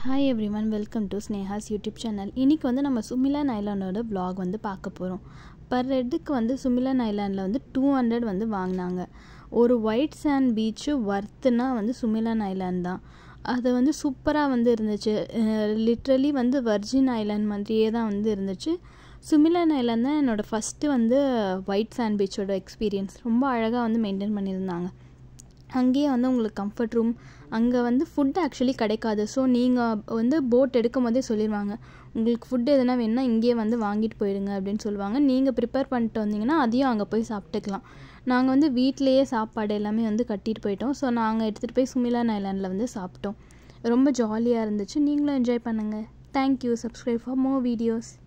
hi everyone welcome to Sneha's YouTube channel இன்றைக்கி வந்து நம்ம சுமிலன் ஐலாண்டோட vlog வந்து பார்க்க போகிறோம் பர் ஹெட்டுக்கு வந்து சுமிலன் ஐலாண்டில் வந்து டூ ஹண்ட்ரட் வந்து வாங்கினாங்க ஒரு ஒயிட் சாண்ட் பீச்சு ஒர்த்துனா வந்து சுமிலன் ஐலாண்ட் தான் அது வந்து சூப்பராக வந்து இருந்துச்சு லிட்ரலி வந்து வர்ஜின் ஐலாண்ட் மாதிரியே தான் வந்து இருந்துச்சு சுமிலன் ஐலாண்ட் தான் என்னோடய ஃபஸ்ட்டு வந்து ஒயிட் சாண்ட் பீச்சோட எக்ஸ்பீரியன்ஸ் ரொம்ப அழகாக வந்து மெயின்டைன் பண்ணியிருந்தாங்க அங்கேயே வந்து உங்களுக்கு கம்ஃபர்ட் ரூம் அங்கே வந்து ஃபுட் ஆக்சுவலி கிடைக்காது ஸோ நீங்கள் வந்து போட் எடுக்கும் போதே சொல்லிடுவாங்க உங்களுக்கு ஃபுட் எதுனா வேணுன்னா இங்கேயே வந்து வாங்கிட்டு போயிடுங்க அப்படின்னு சொல்லுவாங்க நீங்கள் ப்ரிப்பேர் பண்ணிட்டு வந்தீங்கன்னா அதையும் அங்கே போய் சாப்பிட்டுக்கலாம் நாங்கள் வந்து வீட்டிலேயே சாப்பாடு எல்லாமே வந்து கட்டிட்டு போயிட்டோம் ஸோ நாங்கள் எடுத்துகிட்டு போய் சுமிலான் ஐலாண்டில் வந்து சாப்பிட்டோம் ரொம்ப ஜாலியாக இருந்துச்சு நீங்களும் என்ஜாய் பண்ணுங்கள் thank you subscribe for more videos